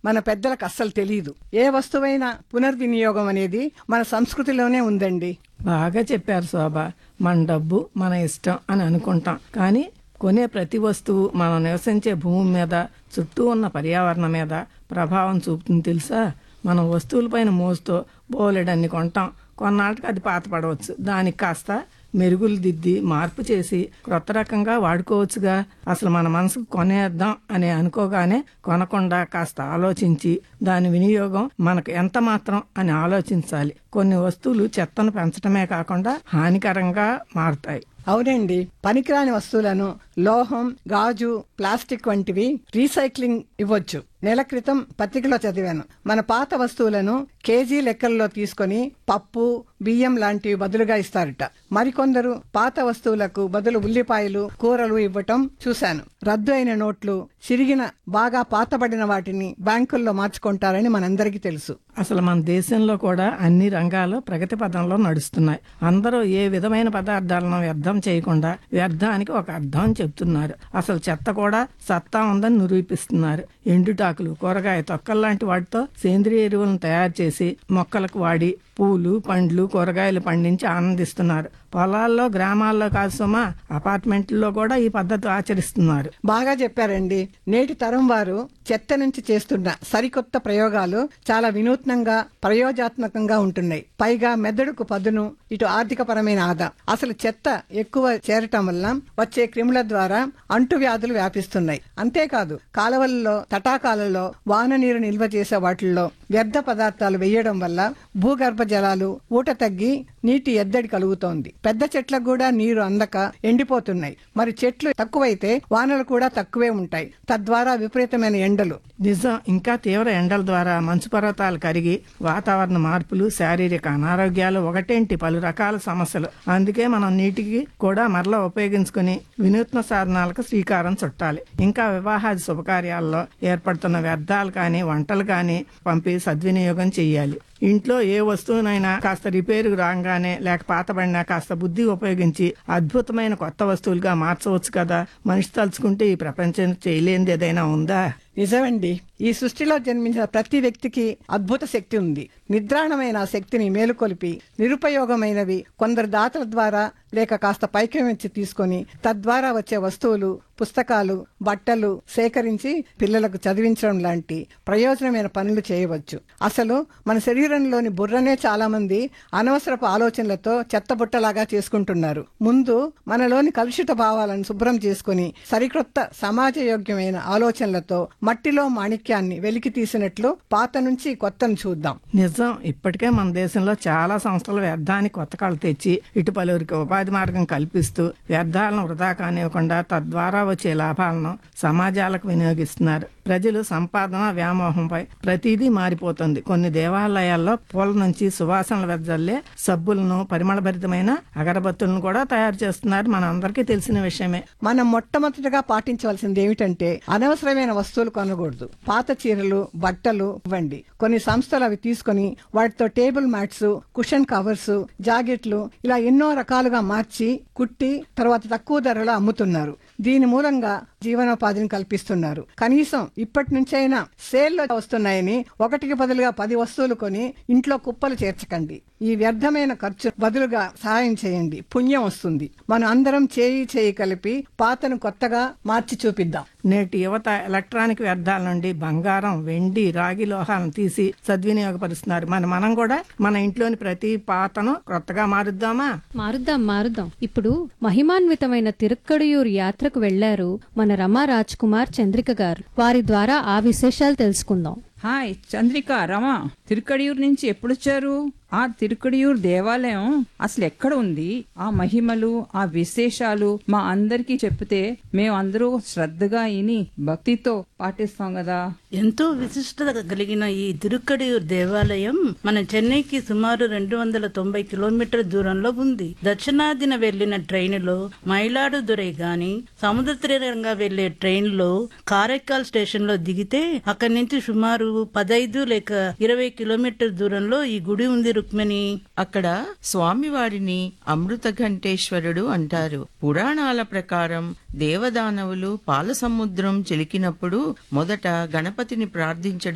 మన పెద్దలకు అస్సలు తెలియదు ఏ వస్తువైనా పునర్వినియోగం అనేది మన సంస్కృతిలోనే ఉందండి బాగా చెప్పారు శోభ మన డబ్బు మన ఇష్టం అని అనుకుంటాం కానీ కొనే ప్రతి వస్తువు మనం నివసించే భూమి మీద చుట్టూ ఉన్న పర్యావరణం మీద ప్రభావం చూపుతుంది తెలుసా మనం వస్తువులపైన మోస్తూ బోలెడన్ని కొంటాం కొన్నాళ్ళకి అది పాతపడవచ్చు దానికి కాస్త మెరుగులు దిద్ది మార్పు చేసి క్రొత్త రకంగా వాడుకోవచ్చుగా అసలు మన మనసుకు కొనేద్దాం అని అనుకోగానే కొనకుండా కాస్త ఆలోచించి దాని వినియోగం మనకు ఎంత మాత్రం అని ఆలోచించాలి కొన్ని వస్తువులు చెత్తను పెంచడమే కాకుండా హానికరంగా మారుతాయి అవునండి పనికిరాని వస్తువులను లోహం గాజు ప్లాస్టిక్ వంటివి రీసైక్లింగ్ ఇవ్వచ్చు నెల క్రితం పత్రికలో చదివాను మన పాత వస్తువులను కేజీ లెక్కల్లో తీసుకొని పప్పు బియ్యం లాంటివి బదులుగా ఇస్తారట మరికొందరు పాత వస్తువులకు బదులు ఉల్లిపాయలు కూరలు ఇవ్వటం చూశాను రద్దు అయిన నోట్లు చిరిగిన బాగా పాతబడిన వాటిని బ్యాంకుల్లో మార్చుకుంటారని మనందరికీ తెలుసు అసలు మన దేశంలో కూడా అన్ని రంగాలు ప్రగతి పదంలో నడుస్తున్నాయి అందరూ ఏ విధమైన పదార్థాలను వ్యర్థం చేయకుండా వ్యర్థానికి ఒక అర్థం చెప్తున్నారు అసలు చెత్త కూడా సత్తా ఉందని నిరూపిస్తున్నారు ఎండుటాకులు కూరగాయ తొక్కలు లాంటి వాటితో సేంద్రియ ఎరువులను తయారు చేసి మొక్కలకు వాడి పూలు పండ్లు కూరగాయలు పండించి ఆనందిస్తున్నారు పొలాల్లో గ్రామాల్లో కాదు సుమా అపార్ట్మెంట్లో కూడా ఈ పద్ధతి ఆచరిస్తున్నారు బాగా చెప్పారండి నేటి తరం వారు చెత్త నుంచి చేస్తున్న సరికొత్త ప్రయోగాలు చాలా వినూత్నంగా ప్రయోజాత్మకంగా ఉంటున్నాయి పైగా మెదడుకు పదును ఇటు ఆర్థికపరమైన ఆదా అసలు చెత్త ఎక్కువ చేరటం వల్ల వచ్చే క్రిముల ద్వారా అంటువ్యాధులు వ్యాపిస్తున్నాయి అంతేకాదు కాలువలలో తటాకాలలో వాన నీరు నిల్వ చేసే వాటిల్లో వ్యర్థ పదార్థాలు వేయడం వల్ల భూగర్భ జలాలు ఊట తగ్గి నీటి ఎద్దడి కలుగుతోంది పెద్ద చెట్లకు కూడా నీరు అందక ఎండిపోతున్నాయి మరి చెట్లు తక్కువైతే వానలు కూడా తక్కువే ఉంటాయి తద్వారా విపరీతమైన ఎండలు నిజం ఇంకా తీవ్ర ఎండల ద్వారా మంచు పర్వతాలు కరిగి వాతావరణ మార్పులు శారీరక అనారోగ్యాలు ఒకటేంటి పలు రకాల సమస్యలు అందుకే మనం నీటికి కూడా మరలా ఉపయోగించుకుని వినూత్న సాధనాలకు శ్రీకారం చుట్టాలి ఇంకా వివాహాది శుభకార్యాల్లో ఏర్పడుతున్న వ్యర్థాలు కానీ వంటలు కానీ పంపి సద్వినియోగం చేయాలి ఇంట్లో ఏ వస్తువునైనా కాస్త రిపేరు రాగానే లేక పాతబడినా కాస్త బుద్ధి ఉపయోగించి అద్భుతమైన కొత్త వస్తువులుగా మార్చవచ్చు కదా మనిషి తలుచుకుంటే ఈ ప్రపంచం చేయలేనిది ఏదైనా ఉందా నిజమండి ఈ సృష్టిలో జన్మించిన ప్రతి వ్యక్తికి అద్భుత శక్తి ఉంది నిద్రాణమైన ఆ శక్తిని మేలుకొలిపి నిరుపయోగమైనవి కొందరు దాతల ద్వారా లేక కాస్త పైకి వచ్చి తీసుకొని తద్వారా వచ్చే వస్తువులు పుస్తకాలు బట్టలు సేకరించి పిల్లలకు చదివించడం లాంటి ప్రయోజనమైన పనులు చేయవచ్చు అసలు మన శరీరంలోని బుర్రనే చాలా మంది అనవసరపు ఆలోచనలతో చెత్తబుట్టలాగా చేసుకుంటున్నారు ముందు మనలోని కలుషిత భావాలను శుభ్రం చేసుకుని సరికొత్త సమాజయోగ్యమైన ఆలోచనలతో మట్టిలో మాణిక్యాన్ని వెలికి తీసినట్లు పాత నుంచి కొత్తను చూద్దాం నిజం ఇప్పటికే మన దేశంలో చాలా సంస్థలు వ్యర్థానికి కొత్త కళ తెచ్చి ఇటు పలువురికి ఉపాధి మార్గం కల్పిస్తూ వ్యర్థాలను వృధా కానివ్వకుండా తద్వారా వచ్చే లాభాలను సమాజాలకు వినియోగిస్తున్నారు ప్రజలు సంపాదన వ్యామోహంపై ప్రతిదీ మారిపోతుంది కొన్ని దేవాలయాల్లో పూల నుంచి సువాసనలు వెదజల్లే సబ్బులను పరిమళభరితమైన అగరబత్తులను కూడా తయారు చేస్తున్నారు మన అందరికీ తెలిసిన విషయమే మనం మొట్టమొదటిగా పాటించవలసింది ఏమిటంటే అనవసరమైన వస్తువులు కొనకూడదు పాత చీరలు బట్టలు ఇవ్వండి కొన్ని సంస్థలు అవి తీసుకొని వాటితో టేబుల్ మ్యాట్స్ కుషన్ కవర్స్ జాకెట్లు ఇలా ఎన్నో రకాలుగా మార్చి కుట్టి తర్వాత తక్కువ ధరలో అమ్ముతున్నారు దీని మూలంగా జీవనోపాధిని కల్పిస్తున్నారు కనీసం ఇప్పటి నుంచైనా సేల్లో వస్తున్నాయని ఒకటికి బదులుగా పది వస్తువులు కొని ఇంట్లో కుప్పలు చేర్చకండి ఈ వ్యర్థమైన ఖర్చు బదులుగా సహాయం చేయండి పుణ్యం వస్తుంది మనం అందరం చేయి చేయి కలిపి పాతను కొత్తగా మార్చి చూపిద్దాం నేటి యువత ఎలక్ట్రానిక్ వ్యర్థాల నుండి బంగారం వెండి రాగి లోహాలను తీసి సద్వినియోగపరుస్తున్నారు మరి మనం కూడా మన ఇంట్లోని ప్రతి పాతను కొత్తగా మారుద్దామా మారుద్దాం మారుద్దాం ఇప్పుడు మహిమాన్వితమైన తిరుక్కడియూరు యాత్రకు వెళ్లారు మన రమా రాజ్ కుమార్ చంద్రిక గారు వారి ద్వారా ఆ విశేషాలు తెలుసుకుందాం హాయ్ చంద్రిక రమ తిరుకడియూరు నుంచి ఎప్పుడొచ్చారు ఆ తిరుకడియూరు దేవాలయం అసలు ఎక్కడ ఉంది ఆ మహిమలు ఆ విశేషాలు మా అందరికీ చెప్తే మేము అందరూ శ్రద్ధగా ఇని భక్తితో పాటిస్తాం కదా ఎంతో విశిష్టత కలిగిన ఈ తిరుక్కడియూర్ దేవాలయం మన చెన్నైకి సుమారు రెండు వందల తొంభై కిలోమీటర్ల దూరంలో ఉంది దక్షిణాదిన వెళ్లిన ట్రైనులో మైలాడుదురై గాని సముద్ర తీరంగా వెళ్లే ట్రైన్లో కారైకాల్ స్టేషన్ లో దిగితే అక్కడి నుంచి సుమారు పదైదు లేక ఇరవై కిలోమీటర్ దూరంలో ఈ గుడి ఉంది రుక్మిణి అక్కడ స్వామివారిని అమృత ఘంటేశ్వరుడు అంటారు పురాణాల ప్రకారం దేవదానవులు పాల సముద్రం చిలికినప్పుడు మొదట గణపతిని ప్రార్థించడం